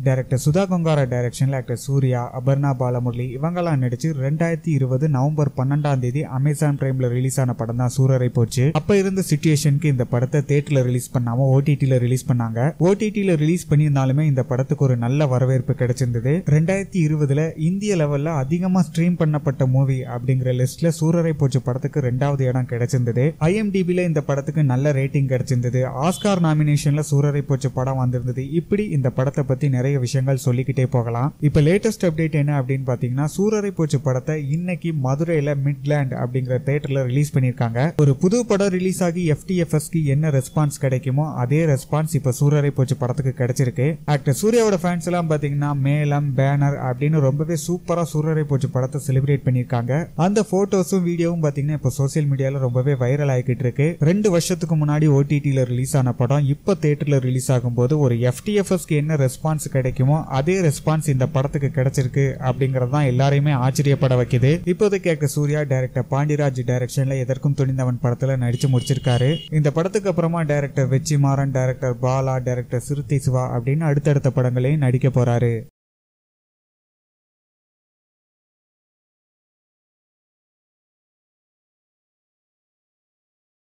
director Sudha Kongara டைரக்ஷன்ல actor Surya Aparna Balamurali இவங்கெல்லாம் நடிச்சு ரெண்டாயிரத்தி இருபது நவம்பர் பன்னெண்டாம் தேதி அமேசான் பிரைம்ல ரிலீஸ் ஆன படம் தான் சூரரை போச்சு அப்ப இருந்த சுச்சுவேஷனுக்கு இந்த படத்தை தேட்டர்ல ரிலீஸ் பண்ணாம ஓடிடில ரிலீஸ் பண்ணாங்க ஓடிடில ரிலீஸ் பண்ணியிருந்தாலுமே இந்த படத்துக்கு ஒரு நல்ல வரவேற்பு கிடைச்சிருந்தது ரெண்டாயிரத்தி இருபதுல இந்திய லெவல்ல அதிகமா ஸ்ட்ரீம் பண்ணப்பட்ட மூவி அப்படிங்கிற லிஸ்ட்ல சூரரை போச்சு படத்துக்கு ரெண்டாவது இடம் கிடைச்சிருந்தது ஐஎம்டிபில இந்த படத்துக்கு நல்ல ரேட்டிங் கிடைச்சிருந்தது ஆஸ்கார் நாமினேஷன்ல சூரரை போச்சு படம் வந்திருந்தது இப்படி இந்த படத்தை பத்தி நிறைய விஷயங்கள் சொல்லிக்கிட்டே போகலாம் இப்ப லேட்டஸ்ட் அப்டேட் என்ன அப்படின்னு பாத்தீங்கன்னா சூரரை போச்சு படத்தை இன்னைக்கு மதுரையில மிட்லேண்ட் அப்படிங்கிற தேட்டர்ல ரிலீஸ் பண்ணிருக்காங்க ஒரு புது படம் ரிலீஸ் ஆகி எஃப்டிஎஃப்எஸ்க்கு என்ன ரெஸ்பான்ஸ் கிடைக்குமோ அதே ரெஸ்பான்ஸ் இப்ப சூரரை போச்சு படத்துக்கு கிடைச்சிருக்கு ஆக்டர் சூர்யாவோட ஃபேன்ஸ் எல்லாம் பாத்தீங்கன்னா மேலம் பேனர் அப்படின்னு ரொம்பவே சூப்பரா சூரரை போச்சு படத்தை செலிப்ரேட் பண்ணிருக்காங்க அந்த போட்டோஸும் வீடியோவும் பாத்தீங்கன்னா இப்ப சோசியல் மீடியால ரொம்பவே வைரல் ஆகிட்டு இருக்கு ரெண்டு வருஷத்துக்கு முன்னாடி ஓடிடில ரிலீஸ் ஆன படம் இப்ப தேட்டர்ல ரிலீஸ் ஆகும்போது ஒரு எஃப்டிஎஃப்எஸ்க்கு என்ன ரெஸ்பான்ஸ் கிடைக்குமோ அதே ரெஸ்பான்ஸ் இந்த படத்துக்கு கிடைச்சிருக்கு அப்படிங்கறது தான் எல்லாரையுமே ஆச்சரியப்பட வைக்குது இப்போதைக்கு ஆக்டர் சூர்யா டைரக்டர் பாண்டியராஜ் டைரக்ஷன்ல எதற்கும் துணிந்தவன் படத்துல நடிச்சு முடிச்சிருக்காரு இந்த படத்துக்கு அப்புறமா director Vetrimaaran director Bala director Siruthai Siva அப்படின்னு அடுத்தடுத்த படங்களையும் நடிக்க போறாரு